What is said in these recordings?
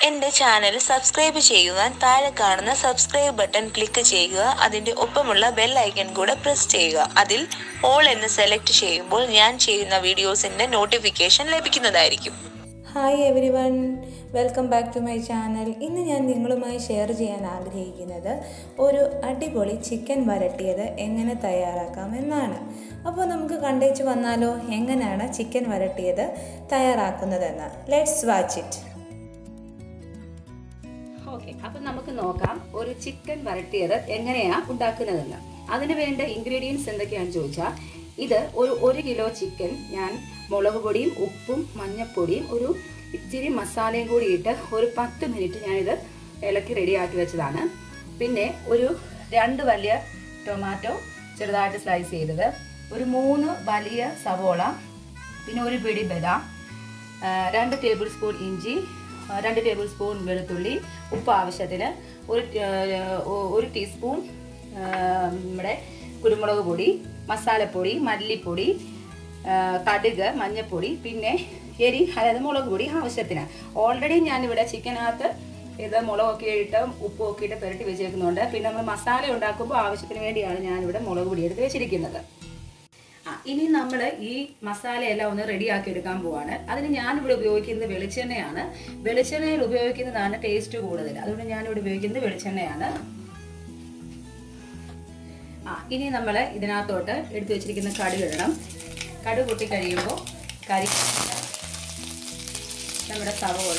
എന്റെ channel subscribe ചെയ്യുവാൻ താഴെ കാണുന്ന സബ്സ്ക്രൈബ് ബട്ടൺ ക്ലിക്ക് ചെയ്യുക അതിന്റെ ഒപ്പമുള്ള ബെൽ ഐക്കൺ കൂടെ പ്രസ് ചെയ്യുക അതിൽ ഓൾ എന്ന് സെലക്ട് ചെയ്യുമ്പോൾ ഞാൻ ചെയ്യുന്ന വീഡിയോസിന്റെ നോട്ടിഫിക്കേഷൻ ലഭിക്കുന്നതായിരിക്കും hi everyone welcome back to my channel ഇന്ന് ഞാൻ നിങ്ങളുമായി ഷെയർ ചെയ്യാൻ ആഗ്രഹിക്കുന്നത് ഒരു അടിപൊളി ചിക്കൻ വരട്ടിയത് എങ്ങനെ തയ്യാറാക്കാം എന്നാണ് അപ്പോൾ നമുക്ക് കണ്ടേച്ച് വന്നാലോ എങ്ങനെയാണ് ചിക്കൻ വരട്ടിയത് തയ്യാറാക്കുന്നതെന്ന് ലെറ്റ്സ് വാച്ച് ഇറ്റ് ഓക്കെ അപ്പൊ നമുക്ക് നോക്കാം ഒരു ചിക്കൻ വരട്ടിയത് എങ്ങനെയാ ഉണ്ടാക്കുന്നതെന്ന് അതിന് വേണ്ട ഇൻഗ്രീഡിയൻസ് എന്തൊക്കെയാണെന്ന് ചോദിച്ചാൽ ഇത് ഒരു ഒരു കിലോ ചിക്കൻ ഞാൻ മുളക് പൊടിയും ഉപ്പും മഞ്ഞപ്പൊടിയും ഒരു ഇച്ചിരി മസാലയും കൂടി ഇട്ട് ഒരു പത്ത് മിനിറ്റ് ഞാനിത് ഇളക്കി റെഡിയാക്കി വെച്ചതാണ് പിന്നെ ഒരു രണ്ട് വലിയ ടൊമാറ്റോ ചെറുതായിട്ട് സ്ലൈസ് ചെയ്തത് ഒരു മൂന്ന് വലിയ സവോള പിന്നെ ഒരു പിടി ബദാം ആ, രണ്ട് ടേബിൾ സ്പൂൺ ഇഞ്ചി ആ, രണ്ട് ടേബിൾ സ്പൂൺ വെളുത്തുള്ളി ഉപ്പ് ആവശ്യത്തിന് ഒരു ട- ഒ- ഒരു ടീസ്പൂൺ ആ, നമ്മുടെ കുരുമുളക് പൊടി മസാലപ്പൊടി മല്ലിപ്പൊടി ആ, കടുക് മഞ്ഞൾപ്പൊടി പിന്നെ എരി അതായത് മുളക് പൊടി ആവശ്യത്തിന് ഓൾറെഡി ഞാനിവിടെ ചിക്കനകത്ത് ഇത് മുളകൊക്കെ ഇട്ട് ഉപ്പൊക്കെ ഇട്ട് പുരട്ടി വെച്ചേക്കുന്നുണ്ട് പിന്നെ നമ്മൾ മസാല ഉണ്ടാക്കുമ്പോൾ ആവശ്യത്തിന് വേണ്ടിയാണ് ഞാനിവിടെ മുളക് പൊടി എടുത്ത് വെച്ചിരിക്കുന്നത് ആ, ഇനി നമ്മൾ ഈ മസാലയെല്ലാം ഒന്ന് റെഡിയാക്കി എടുക്കാൻ പോവാണ് അതിന് ഞാനിവിടെ ഉപയോഗിക്കുന്നത് വെളിച്ചെണ്ണയാണ് വെളിച്ചെണ്ണയിൽ ഉപയോഗിക്കുന്നതാണ് ടേസ്റ്റ് കൂടുതൽ അതുകൊണ്ട് ഞാനിവിടെ ഉപയോഗിക്കുന്നത് വെളിച്ചെണ്ണയാണ് ആ ഇനി നമ്മൾ ഇതിനകത്തോട്ട് എടുത്തു വെച്ചിരിക്കുന്ന കടുക് ഇടണം കടുക് പൊട്ടി കഴിയുമ്പോൾ കരി നമ്മുടെ സവോള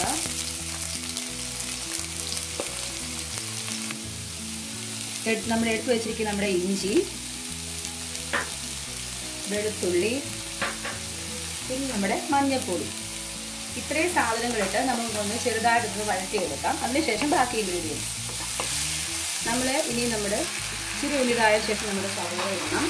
എട്- നമ്മൾ എടുത്തു വെച്ചിരിക്കുന്ന നമ്മുടെ ഇഞ്ചി വെളുത്തുള്ളി പിന്നെ നമ്മുടെ മഞ്ഞൾപ്പൊടി ഇത്രയും സാധനങ്ങളിട്ട് നമുക്കൊന്ന് ചെറുതായിട്ടൊന്ന് വഴറ്റിയെടുക്കാം അതിനുശേഷം ബാക്കി ഇൻഗ്രീഡിയൻസ് നമ്മൾ ഇനി നമ്മുടെ ഇച്ചിരി ഉള്ളിതായ ശേഷം നമ്മുടെ സവോള ഇടണം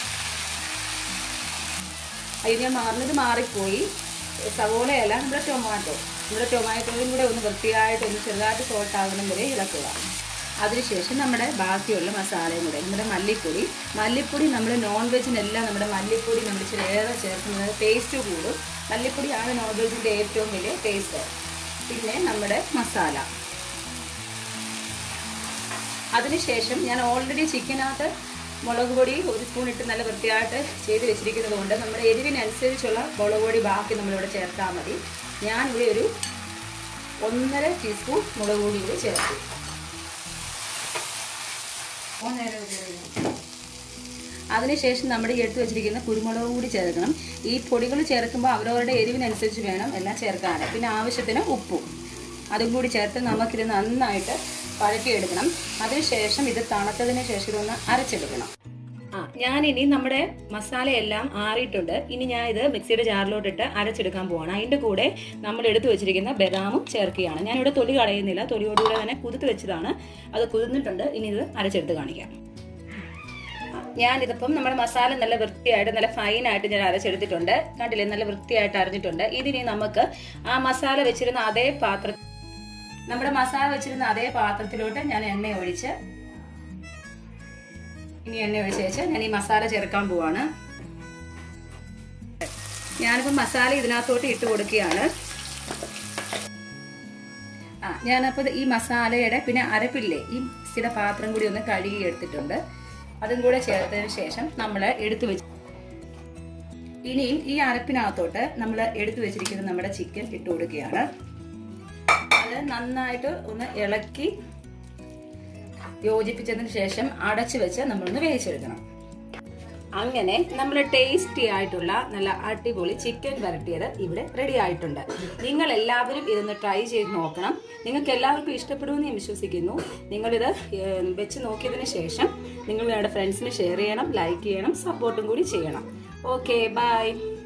അതിന് ഞാൻ മാറുന്നത് മാറിപ്പോയി സവോളയല്ല നമ്മുടെ ടൊമാറ്റോ നമ്മുടെ ടൊമാറ്റോയും കൂടെ ഒന്ന് വൃത്തിയായിട്ട് ഒന്ന് ചെറുതായിട്ട് സോൾട്ട് ആകുന്ന വരെ ഇളക്കുക അതിനുശേഷം നമ്മുടെ ബാക്കിയുള്ള മസാലയും കൂടെ നമ്മുടെ മല്ലിപ്പൊടി മല്ലിപ്പൊടി നമ്മൾ നോൺ വെജിനെല്ലാം നമ്മുടെ മല്ലിപ്പൊടി നമ്മൾ ഇച്ചിരി ഏറെ ചേർക്കുന്നത് ടേസ്റ്റ് കൂടും മല്ലിപ്പൊടിയാണ് നോൺ വെജിൻ്റെ ഏറ്റവും വലിയ ടേസ്റ്റ് പിന്നെ നമ്മുടെ മസാല അതിനുശേഷം ഞാൻ ഓൾറെഡി ചിക്കനകത്ത് മുളക് പൊടി ഒരു സ്പൂൺ ഇട്ട് നല്ല വൃത്തിയായിട്ട് ചെയ്ത് വെച്ചിരിക്കുന്നത് കൊണ്ട് നമ്മുടെ എരിവിനനുസരിച്ചുള്ള മുളക് പൊടി ബാക്കി നമ്മളിവിടെ ചേർത്താൽ മതി ഞാനിവിടെ ഒരു ഒന്നര ടീസ്പൂൺ മുളക് പൊടി കൂടി ചേർത്തു അതിനുശേഷം നമ്മുടെ ഈ എടുത്ത് വെച്ചിരിക്കുന്ന കുരുമുളക് കൂടി ചേർക്കണം ഈ പൊടികൾ ചേർക്കുമ്പോൾ അവരവരുടെ എരിവിനനുസരിച്ച് വേണം എല്ലാം ചേർക്കാൻ പിന്നെ ആവശ്യത്തിന് ഉപ്പും അതും കൂടി ചേർത്ത് നമുക്കിത് നന്നായിട്ട് വഴറ്റിയെടുക്കണം അതിനുശേഷം ഇത് തണുത്തതിന് ശേഷം ഇതൊന്ന് അരച്ചെടുക്കണം ആ ഞാനിനി നമ്മുടെ മസാലയെല്ലാം ആറിയിട്ടുണ്ട് ഇനി ഞാൻ ഇത് മിക്സിയുടെ ജാറിലോട്ടിട്ട് അരച്ചെടുക്കാൻ പോവാണ് അതിൻ്റെ കൂടെ നമ്മൾ എടുത്തു വെച്ചിരിക്കുന്ന ബദാമും ചേർക്കുകയാണ് ഞാനിവിടെ തൊലി കളയുന്നില്ല തൊലിയോടുകൂടെ തന്നെ കുതിർത്ത് വെച്ചതാണ് അത് കുതിർന്നിട്ടുണ്ട് ഇനി ഇത് അരച്ചെടുത്ത് കാണിക്കാം ഞാനിതിപ്പം നമ്മുടെ മസാല നല്ല വൃത്തിയായിട്ട് നല്ല ഫൈനായിട്ട് ഞാൻ അരച്ചെടുത്തിട്ടുണ്ട് കണ്ടില്ലേ നല്ല വൃത്തിയായിട്ട് അരഞ്ഞിട്ടുണ്ട് ഇതിനി നമുക്ക് ആ മസാല വെച്ചിരുന്ന അതേ പാത്രം നമ്മുടെ മസാല വെച്ചിരുന്ന അതേ പാത്രത്തിലോട്ട് ഞാൻ എണ്ണ ഒഴിച്ച് ഇനി എണ്ണ ഒഴിച്ച് വെച്ച് ഞാൻ ഈ മസാല ചേർക്കാൻ പോവാണ് ഞാനിപ്പോൾ മസാല ഇതിനകത്തോട്ട് ഇട്ട് കൊടുക്കുകയാണ് ആ ഞാനപ്പോൾ ഈ മസാലയുടെ പിന്നെ അരപ്പില്ലേ ഈ സ്ഥിര പാത്രം കൂടി ഒന്ന് കഴുകി എടുത്തിട്ടുണ്ട് അതും കൂടെ ചേർത്തതിന് ശേഷം നമ്മൾ എടുത്തു വെച്ച് ഇനിയും ഈ അരപ്പിനകത്തോട്ട് നമ്മൾ എടുത്തു വെച്ചിരിക്കുന്ന നമ്മുടെ ചിക്കൻ ഇട്ട് കൊടുക്കുകയാണ് അത് നന്നായിട്ട് ഒന്ന് ഇളക്കി യോജിപ്പിച്ചതിന് ശേഷം അടച്ചു വെച്ച് നമ്മളൊന്ന് വേവിച്ചെടുക്കണം അങ്ങനെ നമ്മൾ ടേസ്റ്റി ആയിട്ടുള്ള നല്ല അടിപൊളി ചിക്കൻ വരട്ടിയത് ഇവിടെ റെഡി ആയിട്ടുണ്ട് നിങ്ങൾ എല്ലാവരും ഇതൊന്ന് ട്രൈ ചെയ്ത് നോക്കണം നിങ്ങൾക്ക് എല്ലാവർക്കും ഇഷ്ടപ്പെടുമെന്ന് ഞാൻ വിശ്വസിക്കുന്നു നിങ്ങളിത് ഏഹ്, വെച്ച് നോക്കിയതിന് ശേഷം നിങ്ങൾ നിങ്ങളുടെ ഫ്രണ്ട്സിന് ഷെയർ ചെയ്യണം ലൈക്ക് ചെയ്യണം സപ്പോർട്ടും കൂടി ചെയ്യണം ഓക്കെ ബൈ